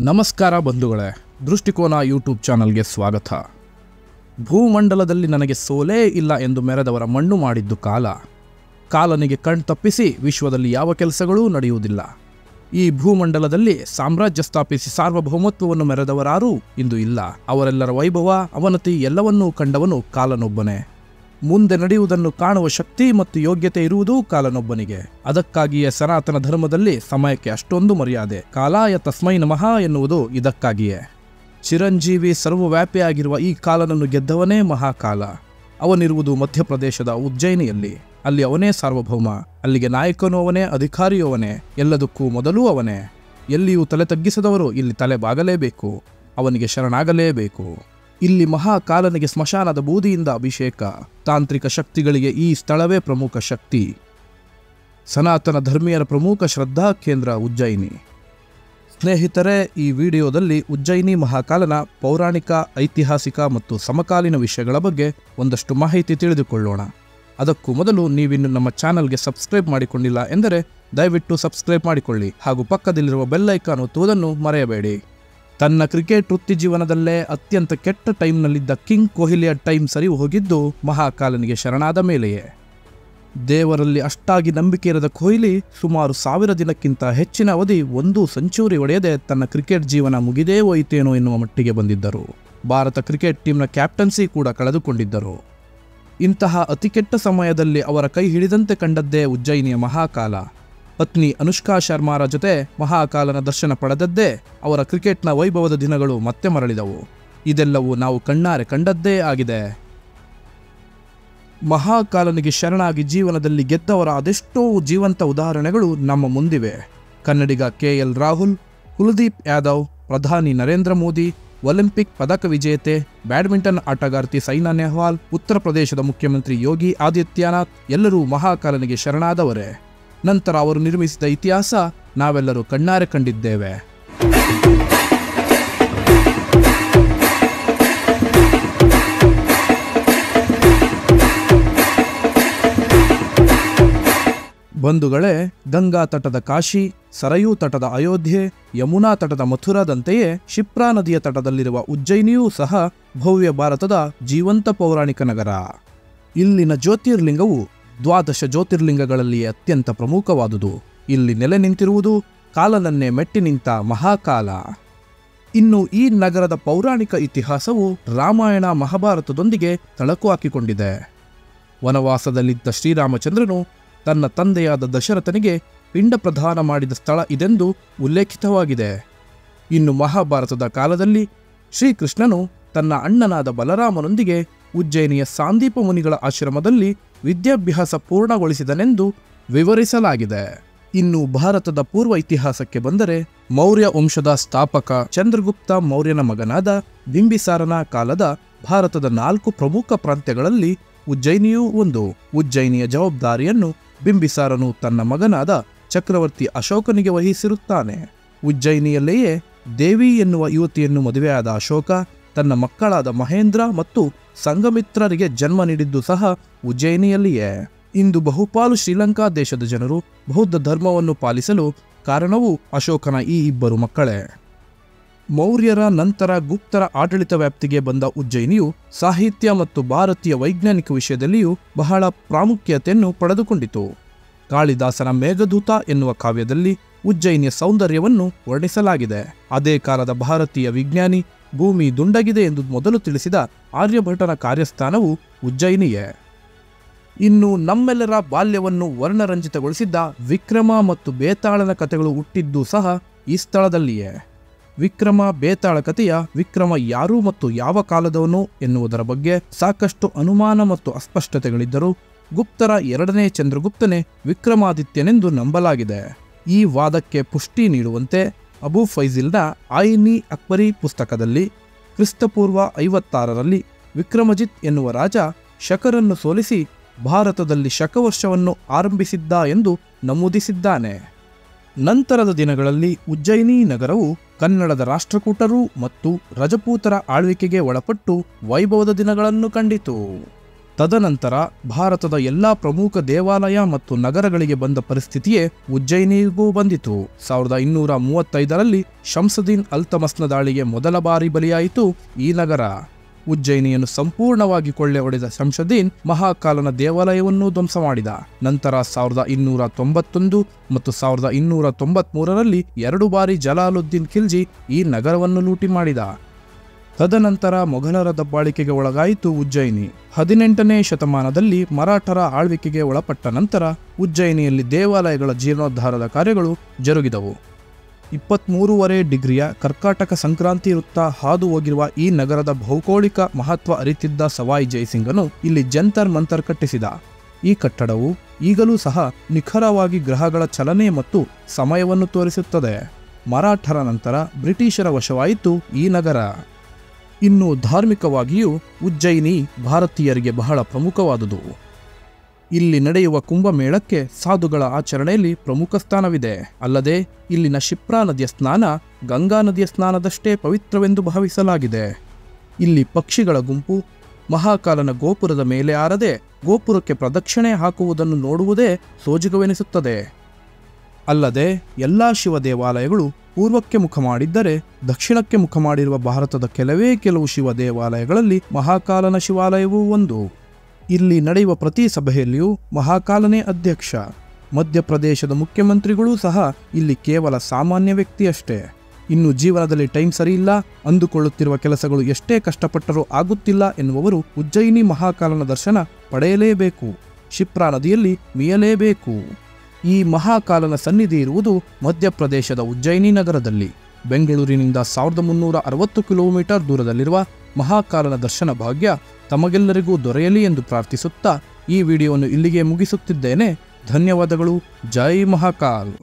ನಮಸ್ಕಾರ ಬಂಧುಗಳೇ ದೃಷ್ಟಿಕೋನ ಯೂಟ್ಯೂಬ್ ಚಾನಲ್ಗೆ ಸ್ವಾಗತ ಭೂಮಂಡಲದಲ್ಲಿ ನನಗೆ ಸೋಲೇ ಇಲ್ಲ ಎಂದು ಮೆರೆದವರ ಮಣ್ಣು ಮಾಡಿದ್ದು ಕಾಲ ಕಾಲನಿಗೆ ಕಣ್ ತಪ್ಪಿಸಿ ವಿಶ್ವದಲ್ಲಿ ಯಾವ ಕೆಲಸಗಳೂ ನಡೆಯುವುದಿಲ್ಲ ಈ ಭೂಮಂಡಲದಲ್ಲಿ ಸಾಮ್ರಾಜ್ಯ ಸ್ಥಾಪಿಸಿ ಸಾರ್ವಭೌಮತ್ವವನ್ನು ಮೆರೆದವರಾರೂ ಇಂದು ಇಲ್ಲ ಅವರೆಲ್ಲರ ವೈಭವ ಅವನತಿ ಎಲ್ಲವನ್ನೂ ಕಂಡವನು ಕಾಲನೊಬ್ಬನೇ ಮುಂದೆ ನಡೆಯುವುದನ್ನು ಕಾಣುವ ಶಕ್ತಿ ಮತ್ತು ಯೋಗ್ಯತೆ ಇರುವುದೂ ಕಾಲನೊಬ್ಬನಿಗೆ ಅದಕ್ಕಾಗಿಯೇ ಸನಾತನ ಧರ್ಮದಲ್ಲಿ ಸಮಯಕ್ಕೆ ಅಷ್ಟೊಂದು ಮರ್ಯಾದೆ ಕಾಲಾಯ ತಸ್ಮೈ ನಮಃ ಎನ್ನುವುದು ಇದಕ್ಕಾಗಿಯೇ ಚಿರಂಜೀವಿ ಸರ್ವವ್ಯಾಪಿಯಾಗಿರುವ ಈ ಕಾಲನನ್ನು ಗೆದ್ದವನೇ ಮಹಾಕಾಲ ಅವನಿರುವುದು ಮಧ್ಯಪ್ರದೇಶದ ಉಜ್ಜಯಿನಿಯಲ್ಲಿ ಅಲ್ಲಿ ಅವನೇ ಸಾರ್ವಭೌಮ ಅಲ್ಲಿಗೆ ನಾಯಕನೂ ಅವನೇ ಅಧಿಕಾರಿಯೂ ಅವನೇ ಎಲ್ಲದಕ್ಕೂ ಮೊದಲೂ ಅವನೇ ಎಲ್ಲಿಯೂ ತಲೆ ತಗ್ಗಿಸದವರು ಇಲ್ಲಿ ತಲೆ ಬಾಗಲೇಬೇಕು ಅವನಿಗೆ ಶರಣಾಗಲೇಬೇಕು ಇಲ್ಲಿ ಮಹಾಕಾಲನಿಗೆ ಸ್ಮಶಾನದ ಬೂದಿಯಿಂದ ಅಭಿಷೇಕ ತಾಂತ್ರಿಕ ಶಕ್ತಿಗಳಿಗೆ ಈ ಸ್ಥಳವೇ ಪ್ರಮುಖ ಶಕ್ತಿ ಸನಾತನ ಧರ್ಮೀಯರ ಪ್ರಮುಖ ಶ್ರದ್ಧಾ ಕೇಂದ್ರ ಉಜ್ಜಯಿನಿ ಸ್ನೇಹಿತರೆ ಈ ವಿಡಿಯೋದಲ್ಲಿ ಉಜ್ಜಯಿನಿ ಮಹಾಕಾಲನ ಪೌರಾಣಿಕ ಐತಿಹಾಸಿಕ ಮತ್ತು ಸಮಕಾಲೀನ ವಿಷಯಗಳ ಬಗ್ಗೆ ಒಂದಷ್ಟು ಮಾಹಿತಿ ತಿಳಿದುಕೊಳ್ಳೋಣ ಅದಕ್ಕೂ ಮೊದಲು ನೀವಿನ್ನು ನಮ್ಮ ಚಾನಲ್ಗೆ ಸಬ್ಸ್ಕ್ರೈಬ್ ಮಾಡಿಕೊಂಡಿಲ್ಲ ಎಂದರೆ ದಯವಿಟ್ಟು ಸಬ್ಸ್ಕ್ರೈಬ್ ಮಾಡಿಕೊಳ್ಳಿ ಹಾಗೂ ಪಕ್ಕದಲ್ಲಿರುವ ಬೆಲ್ ಐಕಾನ್ ಒತ್ತುವುದನ್ನು ಮರೆಯಬೇಡಿ ತನ್ನ ಕ್ರಿಕೆಟ್ ವೃತ್ತಿ ಜೀವನದಲ್ಲೇ ಅತ್ಯಂತ ಕೆಟ್ಟ ಟೈಮ್ನಲ್ಲಿದ್ದ ಕಿಂಗ್ ಕೊಹ್ಲಿಯ ಟೈಮ್ ಸರಿ ಹೋಗಿದ್ದು ಮಹಾಕಾಲನಿಗೆ ಶರಣಾದ ಮೇಲೆಯೇ ದೇವರಲ್ಲಿ ಅಷ್ಟಾಗಿ ನಂಬಿಕೆ ಇರದ ಕೊಹ್ಲಿ ಸುಮಾರು ಸಾವಿರ ದಿನಕ್ಕಿಂತ ಹೆಚ್ಚಿನ ಅವಧಿ ಒಂದು ಸೆಂಚುರಿ ಒಡೆಯದೆ ತನ್ನ ಕ್ರಿಕೆಟ್ ಜೀವನ ಮುಗಿದೇ ಹೋಯಿತೇನೋ ಎನ್ನುವ ಮಟ್ಟಿಗೆ ಬಂದಿದ್ದರು ಭಾರತ ಕ್ರಿಕೆಟ್ ಟೀಮ್ನ ಕ್ಯಾಪ್ಟನ್ಸಿ ಕೂಡ ಕಳೆದುಕೊಂಡಿದ್ದರು ಇಂತಹ ಅತಿ ಕೆಟ್ಟ ಸಮಯದಲ್ಲಿ ಅವರ ಕೈ ಹಿಡಿದಂತೆ ಕಂಡದ್ದೇ ಉಜ್ಜಯಿನಿಯ ಮಹಾಕಾಲ ಪತ್ನಿ ಅನುಷ್ಕಾ ಶರ್ಮಾರ ಜೊತೆ ಮಹಾಕಾಲನ ದರ್ಶನ ಪಡೆದದ್ದೇ ಅವರ ಕ್ರಿಕೆಟ್ನ ವೈಭವದ ದಿನಗಳು ಮತ್ತೆ ಮರಳಿದವು ಇದೆಲ್ಲವೂ ನಾವು ಕಣ್ಣಾರೆ ಕಂಡದ್ದೇ ಆಗಿದೆ ಮಹಾಕಾಲನಿಗೆ ಶರಣಾಗಿ ಜೀವನದಲ್ಲಿ ಗೆದ್ದವರ ಅದೆಷ್ಟೋ ಜೀವಂತ ಉದಾಹರಣೆಗಳು ನಮ್ಮ ಮುಂದಿವೆ ಕನ್ನಡಿಗ ಕೆ ಎಲ್ ರಾಹುಲ್ ಕುಲದೀಪ್ ಯಾದವ್ ಪ್ರಧಾನಿ ನರೇಂದ್ರ ಮೋದಿ ಒಲಿಂಪಿಕ್ ಪದಕ ವಿಜೇತೆ ಬ್ಯಾಡ್ಮಿಂಟನ್ ಆಟಗಾರ್ತಿ ಸೈನಾ ನೆಹ್ವಾಲ್ ಉತ್ತರ ಪ್ರದೇಶದ ಮುಖ್ಯಮಂತ್ರಿ ಯೋಗಿ ಆದಿತ್ಯನಾಥ್ ಎಲ್ಲರೂ ಮಹಾಕಾಲನಿಗೆ ಶರಣಾದವರೇ ನಂತರ ಅವರು ನಿರ್ಮಿಸಿದ ಇತಿಹಾಸ ನಾವೆಲ್ಲರೂ ಕಣ್ಣಾರೆ ಕಂಡಿದ್ದೇವೆ ಬಂಧುಗಳೇ ಗಂಗಾ ತಟದ ಕಾಶಿ ಸರಯೂ ತಟದ ಅಯೋಧ್ಯೆ ಯಮುನಾ ತಟದ ಮಥುರಾದಂತೆಯೇ ಶಿಪ್ರಾ ನದಿಯ ತಟದಲ್ಲಿರುವ ಉಜ್ಜಯಿನಿಯೂ ಸಹ ಭವ್ಯ ಭಾರತದ ಜೀವಂತ ಪೌರಾಣಿಕ ನಗರ ಇಲ್ಲಿನ ಜ್ಯೋತಿರ್ಲಿಂಗವು ದ್ವಾದಶ ಜ್ಯೋತಿರ್ಲಿಂಗಗಳಲ್ಲಿ ಅತ್ಯಂತ ಪ್ರಮುಖವಾದುದು ಇಲ್ಲಿ ನೆಲೆ ನಿಂತಿರುವುದು ಕಾಲನನ್ನೇ ಮೆಟ್ಟಿ ನಿಂತ ಮಹಾಕಾಲ ಇನ್ನು ಈ ನಗರದ ಪೌರಾಣಿಕ ಇತಿಹಾಸವು ರಾಮಾಯಣ ಮಹಾಭಾರತದೊಂದಿಗೆ ತಳಕು ಹಾಕಿಕೊಂಡಿದೆ ವನವಾಸದಲ್ಲಿದ್ದ ಶ್ರೀರಾಮಚಂದ್ರನು ತನ್ನ ತಂದೆಯಾದ ದಶರಥನಿಗೆ ಪಿಂಡ ಪ್ರದಾನ ಮಾಡಿದ ಸ್ಥಳ ಇದೆಂದು ಉಲ್ಲೇಖಿತವಾಗಿದೆ ಇನ್ನು ಮಹಾಭಾರತದ ಕಾಲದಲ್ಲಿ ಶ್ರೀಕೃಷ್ಣನು ತನ್ನ ಅಣ್ಣನಾದ ಬಲರಾಮನೊಂದಿಗೆ ಉಜ್ಜಯಿನಿಯ ಸಾಂದೀಪ ಮುನಿಗಳ ಆಶ್ರಮದಲ್ಲಿ ವಿದ್ಯಾಭ್ಯಾಸ ಪೂರ್ಣಗೊಳಿಸಿದನೆಂದು ವಿವರಿಸಲಾಗಿದೆ ಇನ್ನು ಭಾರತದ ಪೂರ್ವ ಇತಿಹಾಸಕ್ಕೆ ಬಂದರೆ ಮೌರ್ಯ ವಂಶದ ಸ್ಥಾಪಕ ಚಂದ್ರಗುಪ್ತ ಮೌರ್ಯನ ಮಗನಾದ ಬಿಂಬಿಸಾರನ ಕಾಲದ ಭಾರತದ ನಾಲ್ಕು ಪ್ರಮುಖ ಪ್ರಾಂತ್ಯಗಳಲ್ಲಿ ಉಜ್ಜಯಿನಿಯೂ ಒಂದು ಉಜ್ಜಯಿನಿಯ ಜವಾಬ್ದಾರಿಯನ್ನು ಬಿಂಬಿಸಾರನು ತನ್ನ ಮಗನಾದ ಚಕ್ರವರ್ತಿ ಅಶೋಕನಿಗೆ ವಹಿಸಿರುತ್ತಾನೆ ಉಜ್ಜಯಿನಿಯಲ್ಲೆಯೇ ದೇವಿ ಎನ್ನುವ ಯುವತಿಯನ್ನು ಮದುವೆಯಾದ ಅಶೋಕ ತನ್ನ ಮಕ್ಕಳಾದ ಮಹೇಂದ್ರ ಮತ್ತು ಸಂಗಮಿತ್ರರಿಗೆ ಜನ್ಮ ನೀಡಿದ್ದು ಸಹ ಉಜ್ಜಯಿನಿಯಲ್ಲಿಯೇ ಇಂದು ಬಹುಪಾಲು ಶ್ರೀಲಂಕಾ ದೇಶದ ಜನರು ಬೌದ್ಧ ಧರ್ಮವನ್ನು ಪಾಲಿಸಲು ಕಾರಣವೂ ಅಶೋಕನ ಈ ಇಬ್ಬರು ಮಕ್ಕಳೇ ಮೌರ್ಯರ ನಂತರ ಗುಪ್ತರ ಆಡಳಿತ ವ್ಯಾಪ್ತಿಗೆ ಬಂದ ಉಜ್ಜಯಿನಿಯು ಸಾಹಿತ್ಯ ಮತ್ತು ಭಾರತೀಯ ವೈಜ್ಞಾನಿಕ ವಿಷಯದಲ್ಲಿಯೂ ಬಹಳ ಪ್ರಾಮುಖ್ಯತೆಯನ್ನು ಪಡೆದುಕೊಂಡಿತು ಕಾಳಿದಾಸನ ಮೇಘದೂತ ಎನ್ನುವ ಕಾವ್ಯದಲ್ಲಿ ಉಜ್ಜಯಿನಿಯ ಸೌಂದರ್ಯವನ್ನು ವರ್ಣಿಸಲಾಗಿದೆ ಅದೇ ಕಾಲದ ಭಾರತೀಯ ವಿಜ್ಞಾನಿ ಭೂಮಿ ದುಂಡಗಿದೆ ಎಂದು ಮೊದಲು ತಿಳಿಸಿದ ಆರ್ಯಭಟನ ಕಾರ್ಯಸ್ಥಾನವು ಉಜ್ಜಯಿನಿಯೇ ಇನ್ನು ನಮ್ಮೆಲ್ಲರ ಬಾಲ್ಯವನ್ನು ವರ್ಣರಂಜಿತಗೊಳಿಸಿದ್ದ ವಿಕ್ರಮ ಮತ್ತು ಬೇತಾಳನ ಕಥೆಗಳು ಹುಟ್ಟಿದ್ದು ಸಹ ಈ ಸ್ಥಳದಲ್ಲಿಯೇ ವಿಕ್ರಮ ಬೇತಾಳ ಕಥೆಯ ವಿಕ್ರಮ ಯಾರು ಮತ್ತು ಯಾವ ಕಾಲದವನು ಎನ್ನುವುದರ ಬಗ್ಗೆ ಸಾಕಷ್ಟು ಅನುಮಾನ ಮತ್ತು ಅಸ್ಪಷ್ಟತೆಗಳಿದ್ದರೂ ಗುಪ್ತರ ಎರಡನೇ ಚಂದ್ರಗುಪ್ತನೇ ವಿಕ್ರಮಾದಿತ್ಯನೆಂದು ನಂಬಲಾಗಿದೆ ಈ ವಾದಕ್ಕೆ ಪುಷ್ಟಿ ನೀಡುವಂತೆ ಅಬು ಫೈಜಿಲ್ನ ಆಯಿನಿ ಅಕ್ಬರಿ ಪುಸ್ತಕದಲ್ಲಿ ಕ್ರಿಸ್ತಪೂರ್ವ ಐವತ್ತಾರರಲ್ಲಿ ವಿಕ್ರಮಜಿತ್ ಎನ್ನುವ ರಾಜ ಶಕರನ್ನು ಸೋಲಿಸಿ ಭಾರತದಲ್ಲಿ ಶಕವರ್ಷವನ್ನು ಆರಂಭಿಸಿದ್ದ ಎಂದು ನಮೂದಿಸಿದ್ದಾನೆ ನಂತರದ ದಿನಗಳಲ್ಲಿ ಉಜ್ಜಯಿನಿ ನಗರವು ಕನ್ನಡದ ರಾಷ್ಟ್ರಕೂಟರು ಮತ್ತು ರಜಪೂತರ ಆಳ್ವಿಕೆಗೆ ಒಳಪಟ್ಟು ವೈಭವದ ದಿನಗಳನ್ನು ಕಂಡಿತು ತದನಂತರ ಭಾರತದ ಎಲ್ಲಾ ಪ್ರಮುಖ ದೇವಾಲಯ ಮತ್ತು ನಗರಗಳಿಗೆ ಬಂದ ಪರಿಸ್ಥಿತಿಯೇ ಉಜ್ಜಯಿನಿಗೂ ಬಂದಿತು ಸಾವಿರದ ಇನ್ನೂರ ಮೂವತ್ತೈದರಲ್ಲಿ ಶಂಸದೀನ್ ಅಲ್ತಮಸ್ನ ದಾಳಿಗೆ ಮೊದಲ ಬಾರಿ ಬಲಿಯಾಯಿತು ಈ ನಗರ ಉಜ್ಜಯಿನಿಯನ್ನು ಸಂಪೂರ್ಣವಾಗಿ ಕೊಳ್ಳೆ ಹೊಡೆದ ಶಂಶದೀನ್ ಮಹಾಕಾಲನ ದೇವಾಲಯವನ್ನು ಧ್ವಂಸ ಮಾಡಿದ ನಂತರ ಸಾವಿರದ ಇನ್ನೂರ ತೊಂಬತ್ತೊಂದು ಮತ್ತು ಸಾವಿರದ ಇನ್ನೂರ ತೊಂಬತ್ಮೂರರಲ್ಲಿ ಎರಡು ಬಾರಿ ಜಲಾಲುದ್ದೀನ್ ಖಿಲ್ಜಿ ಈ ನಗರವನ್ನು ಲೂಟಿ ಮಾಡಿದ ತದನಂತರ ಮೊಘಲರ ದಬ್ಬಾಳಿಕೆಗೆ ಒಳಗಾಯಿತು ಉಜ್ಜಯಿನಿ ಹದಿನೆಂಟನೇ ಶತಮಾನದಲ್ಲಿ ಮರಾಠರ ಆಳ್ವಿಕೆಗೆ ಒಳಪಟ್ಟ ನಂತರ ಉಜ್ಜಯಿನಿಯಲ್ಲಿ ದೇವಾಲಯಗಳ ಜೀರ್ಣೋದ್ಧಾರದ ಕಾರ್ಯಗಳು ಜರುಗಿದವು ಇಪ್ಪತ್ತ್ಮೂರುವರೆ ಡಿಗ್ರಿಯ ಕರ್ಕಾಟಕ ಸಂಕ್ರಾಂತಿ ವೃತ್ತ ಹಾದು ಹೋಗಿರುವ ಈ ನಗರದ ಭೌಗೋಳಿಕ ಮಹತ್ವ ಅರಿತಿದ್ದ ಸವಾಯಿ ಜಯಸಿಂಗನು ಇಲ್ಲಿ ಜಂತರ್ ಮಂತರ್ ಕಟ್ಟಿಸಿದ ಈ ಕಟ್ಟಡವು ಈಗಲೂ ಸಹ ನಿಖರವಾಗಿ ಗ್ರಹಗಳ ಚಲನೆ ಮತ್ತು ಸಮಯವನ್ನು ತೋರಿಸುತ್ತದೆ ಮರಾಠರ ನಂತರ ಬ್ರಿಟಿಷರ ವಶವಾಯಿತು ಈ ನಗರ ಇನ್ನು ಧಾರ್ಮಿಕವಾಗಿಯೂ ಉಜ್ಜಯಿನಿ ಭಾರತೀಯರಿಗೆ ಬಹಳ ಪ್ರಮುಖವಾದುದು ಇಲ್ಲಿ ನಡೆಯುವ ಕುಂಭಮೇಳಕ್ಕೆ ಸಾಧುಗಳ ಆಚರಣೆಯಲ್ಲಿ ಪ್ರಮುಖ ಸ್ಥಾನವಿದೆ ಅಲ್ಲದೆ ಇಲ್ಲಿನ ಶಿಪ್ರಾ ನದಿಯ ಸ್ನಾನ ಗಂಗಾ ನದಿಯ ಸ್ನಾನದಷ್ಟೇ ಪವಿತ್ರವೆಂದು ಭಾವಿಸಲಾಗಿದೆ ಇಲ್ಲಿ ಪಕ್ಷಿಗಳ ಗುಂಪು ಮಹಾಕಾಲನ ಗೋಪುರದ ಮೇಲೆ ಆರದೆ ಗೋಪುರಕ್ಕೆ ಪ್ರದಕ್ಷಿಣೆ ಹಾಕುವುದನ್ನು ನೋಡುವುದೇ ಸೋಜಿಗವೆನಿಸುತ್ತದೆ ಅಲ್ಲದೆ ಎಲ್ಲಾ ಶಿವ ದೇವಾಲಯಗಳು ಪೂರ್ವಕ್ಕೆ ಮುಖ ಮಾಡಿದ್ದರೆ ದಕ್ಷಿಣಕ್ಕೆ ಮುಖ ಮಾಡಿರುವ ಭಾರತದ ಕೆಲವೇ ಕೆಲವು ಶಿವ ದೇವಾಲಯಗಳಲ್ಲಿ ಮಹಾಕಾಲನ ಶಿವಾಲಯವೂ ಒಂದು ಇಲ್ಲಿ ನಡೆಯುವ ಪ್ರತಿ ಸಭೆಯಲ್ಲಿಯೂ ಮಹಾಕಾಲನೇ ಅಧ್ಯಕ್ಷ ಮಧ್ಯಪ್ರದೇಶದ ಮುಖ್ಯಮಂತ್ರಿಗಳೂ ಸಹ ಇಲ್ಲಿ ಕೇವಲ ಸಾಮಾನ್ಯ ವ್ಯಕ್ತಿಯಷ್ಟೇ ಇನ್ನು ಜೀವನದಲ್ಲಿ ಟೈಮ್ ಸರಿಯಿಲ್ಲ ಅಂದುಕೊಳ್ಳುತ್ತಿರುವ ಕೆಲಸಗಳು ಎಷ್ಟೇ ಕಷ್ಟಪಟ್ಟರೂ ಆಗುತ್ತಿಲ್ಲ ಎನ್ನುವವರು ಉಜ್ಜಯಿನಿ ಮಹಾಕಾಲನ ದರ್ಶನ ಪಡೆಯಲೇಬೇಕು ಶಿಪ್ರಾ ನದಿಯಲ್ಲಿ ಮೀಯಲೇಬೇಕು ಈ ಮಹಾಕಾಲನ ಸನ್ನಿಧಿ ಇರುವುದು ಮಧ್ಯಪ್ರದೇಶದ ಉಜ್ಜಯಿನಿ ನಗರದಲ್ಲಿ ಬೆಂಗಳೂರಿನಿಂದ ಸಾವಿರದ ಮುನ್ನೂರ ಅರವತ್ತು ಕಿಲೋಮೀಟರ್ ದೂರದಲ್ಲಿರುವ ಮಹಾಕಾಲನ ದರ್ಶನ ಭಾಗ್ಯ ತಮಗೆಲ್ಲರಿಗೂ ದೊರೆಯಲಿ ಎಂದು ಪ್ರಾರ್ಥಿಸುತ್ತಾ ಈ ವಿಡಿಯೋವನ್ನು ಇಲ್ಲಿಗೆ ಮುಗಿಸುತ್ತಿದ್ದೇನೆ ಧನ್ಯವಾದಗಳು ಜೈ ಮಹಾಕಾಲ್